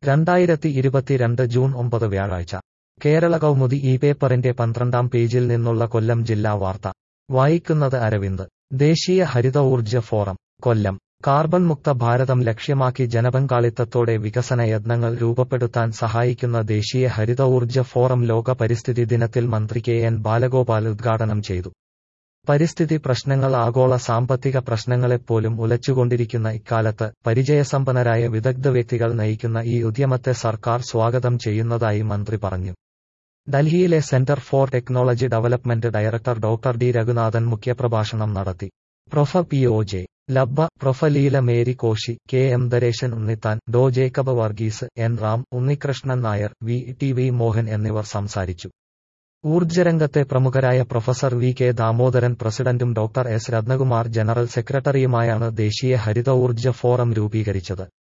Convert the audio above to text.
രണ്ടായിരത്തി ഇരുപത്തിരണ്ട് ജൂൺ ഒമ്പത് വ്യാഴാഴ്ച കേരള കൗമുദി ഈ പേപ്പറിന്റെ പന്ത്രണ്ടാം പേജിൽ നിന്നുള്ള കൊല്ലം ജില്ലാ വാർത്ത വായിക്കുന്നത് അരവിന്ദ് ദേശീയ ഹരിത ഊർജ്ജ ഫോറം കൊല്ലം കാർബൺ മുക്ത ഭാരതം ലക്ഷ്യമാക്കി ജനപങ്കാളിത്തത്തോടെ വികസന യത്നങ്ങൾ രൂപപ്പെടുത്താൻ സഹായിക്കുന്ന ദേശീയ ഹരിത ഊർജ്ജ ഫോറം ലോക പരിസ്ഥിതി ദിനത്തിൽ മന്ത്രി കെ എൻ ബാലഗോപാൽ ഉദ്ഘാടനം ചെയ്തു പരിസ്ഥിതി പ്രശ്നങ്ങൾ ആഗോള സാമ്പത്തിക പ്രശ്നങ്ങളെപ്പോലും ഉലച്ചുകൊണ്ടിരിക്കുന്ന ഇക്കാലത്ത് പരിചയസമ്പന്നരായ വിദഗ്ധ വ്യക്തികൾ നയിക്കുന്ന ഈ ഉദ്യമത്തെ സർക്കാർ സ്വാഗതം ചെയ്യുന്നതായി മന്ത്രി പറഞ്ഞു ഡൽഹിയിലെ centre for technology development director doctor D Raghunathan മുഖ്യപ്രഭാഷണം നടത്തി prof P O J Labba prof Leela Mary Koshy K M Dareshan Unnithan Dr Jacob Varghese N Ram Unnikrishnan Nair V T V Mohan എന്നിവർ സംസാരിച്ചു ഊർജ്ജരംഗത്തെ പ്രമുഖരായ പ്രൊഫസർ വി കെ ദാമോദരൻ പ്രസിഡന്റും ഡോക്ടർ എസ് രത്നകുമാർ ജനറൽ സെക്രട്ടറിയുമായാണ് ദേശീയ ഹരിത ഊർജ്ജ ഫോറം രൂപീകരിച്ചത്